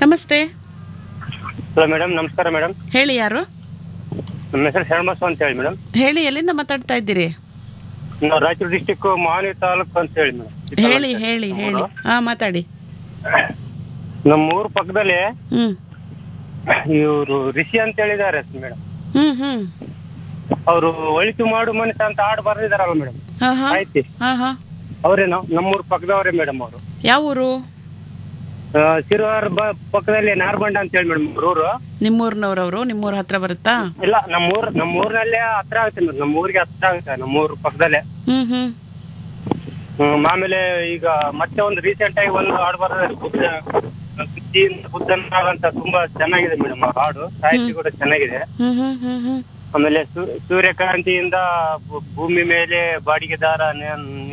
ನಮಸ್ತೆ hello madam ನಮಸ್ಕಾರ madam ಹೇಳಿ ಯಾರು ನಮ್ಮ ಹೆಸರು ಶರಣಬಸವ ಅಂತ ಹೇಳಿ ಮೇಡಮ್ ಹೇಳಿ ಎಲ್ಲಿಂದ ಮಾತಾಡ್ತಾ ಇದ್ದೀರಿ ನಾವು ರಾಯಚೂರು ಡಿಸ್ಟಿಕ್ ಮಾವನಿ ತಾಲೂಕು ಅಂತ ಹೇಳಿ ಮೇಡಮ್ ಹೇಳಿ ಹೇಳಿ ಹೇಳಿ ಹಾ ಮಾತಾಡಿ ನಮ್ಮ ಊರ ಪಕ್ಕದಲ್ಲಿ ಹ್ಮ್ ಇವರು ರಿಷಿ ಅಂತ ಹೇಳಿದ್ದಾರೆ ಮೇಡಮ್ ಹ್ಮ್ ಹ್ಮ್ ಅವರು ಒಳಿತು ಮಾಡು ಮನುಷ್ಯ ಅಂತ ಹಾಡು ಬರೆದಿದಾರಲ್ಲ ಮೇಡಮ್ ಹಾ ಹಾ ಆಯ್ತಿ ಹಾ ಹಾ ಅವರೇನು ನಮ್ಮೂರ ಪಕ್ಕದವರೇ ಮೇಡಮ್ ಅವರು ಯಾವ ಊರು ಸಿರುವಾರ ಬ- ಪಕ್ಕದಲ್ಲಿ ನಾರ್ಬಂಡ ಅಂತ ಹೇಳಿ ಮೇಡಮ್ ಊರು ನಿಮ್ಮೂರ್ನವ್ರವ್ರು ನಿಮ್ಮೂರ್ ಹತ್ರ ಬರುತ್ತಾ ಇಲ್ಲ ನಮ್ಮೂರ್ ನಮ್ಮೂರಿನಲ್ಲೇ ಹತ್ರ ಆಗುತ್ತೆ ಮೇಡಮ್ ನಮ್ಮ ಊರಿಗೆ ಹತ್ರ ಆಗುತ್ತೆ ನಮ್ಮೂರ ಪಕ್ಕದಲ್ಲೇ ಹ್ಮ್ ಹ್ಮ್ ಹ್ಮ್, ಆಮೇಲೆ ಈಗ ಮತ್ತೆ ಒಂದು ರೀಸೆಂಟ್ ಆಗಿ ಒಂದು ಹಾಡು ಬರೋದು ಬುದ್ಧ ಬುದ್ಧಿಯಿಂದ ಬುದ್ಧನ ಅಂತ ತುಂಬಾ ಚೆನ್ನಾಗಿದೆ ಮೇಡಮ್ ಆ ಹಾಡು ಸಾಹಿತ್ಯ ಕೂಡ ಚೆನ್ನಾಗಿದೆ ಹ್ಮ್ ಹ್ಮ್ ಹ್ಮ್ ಹ್ಮ್ ಆಮೇಲೆ ಸೂ- ಸೂರ್ಯಕಾಂತಿಯಿಂದ ಭೂ- ಭೂಮಿ ಮೇಲೆ ಬಾಡಿಗೆದಾರ ನೆ-